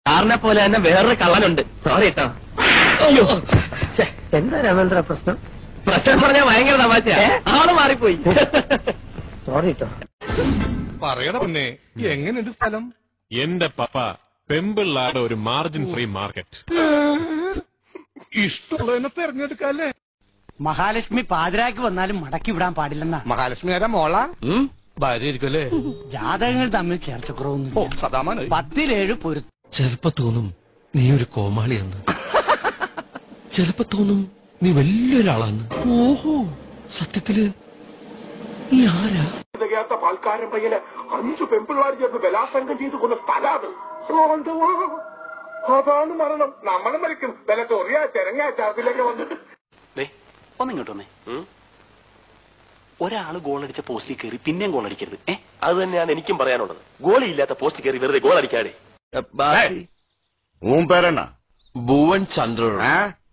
സാറിനെ പോലെ തന്നെ വേറൊരു കള്ളനുണ്ട് സോറി കേട്ടോ അയ്യോ ശ്ശെ, എന്താ രാമേന്ദ്ര പ്രശ്നം പ്രശ്നം പറഞ്ഞാൽ ഭയങ്കര തമാശ ആള് മാറിപ്പോയി സോറി കേട്ടോ പറയണ പിന്നെ എങ്ങനെയുണ്ട് സ്ഥലം എന്റെ പപ്പ പെമ്പിള്ളാരുടെ ഒരു മാർജിൻ ഫ്രീ മാർക്കറ്റ് ഇഷ്ടമുള്ളതിനെ തെരഞ്ഞെടുക്കാല്ലേ മഹാലക്ഷ്മി പാതിരാക്ക് വന്നാലും മടക്കി വിടാൻ പാടില്ലെന്നാ മഹാലക്ഷ്മി ആരാ മോള ഭാര്യ ആയിരിക്കുമല്ലേ ജാതകങ്ങൾ തമ്മിൽ ചേർച്ച ഓ കുറവൊന്നും സദാമാന പത്തിലേഴ് പൊരുത്തം ചിലപ്പോ തോന്നും നീ ഒരു കോമാളിയാന്ന് ചിലപ്പോ തോന്നും നീ വലിയൊരാളാന്ന് ഓഹോ സത്യത്തില് നീ ആരാ തികയാത്ത പാൽക്കാരൻ പയ്യന് അഞ്ചു പെമ്പിള്ളാർ ചേർന്ന് ബലാത്സംഗം ചെയ്ത് കൊന്ന സ്ഥലാണ് അതാണ് മരണം നമ്മളും മരിക്കും വില ചൊറിയ ചെരങ്ങ ചാത്തിലൊക്കെ വന്നിട്ട് ഒന്നിങ്ങോട്ട് വന്നേ ഒരാള് ഗോൾ അടിച്ച പോസ്റ്റിൽ കയറി പിന്നെയും ഗോൾ അടിക്കരുത് ഏ അത് തന്നെയാണ് എനിക്കും പറയാനുള്ളത് ഗോളി ഇല്ലാത്ത പോസ്റ്റ് കയറി വെറുതെ ഗോൾ അടിക്കാതെ உன் பேர் என்ன ഭുവൻ ചന്ദ്ര ஆ?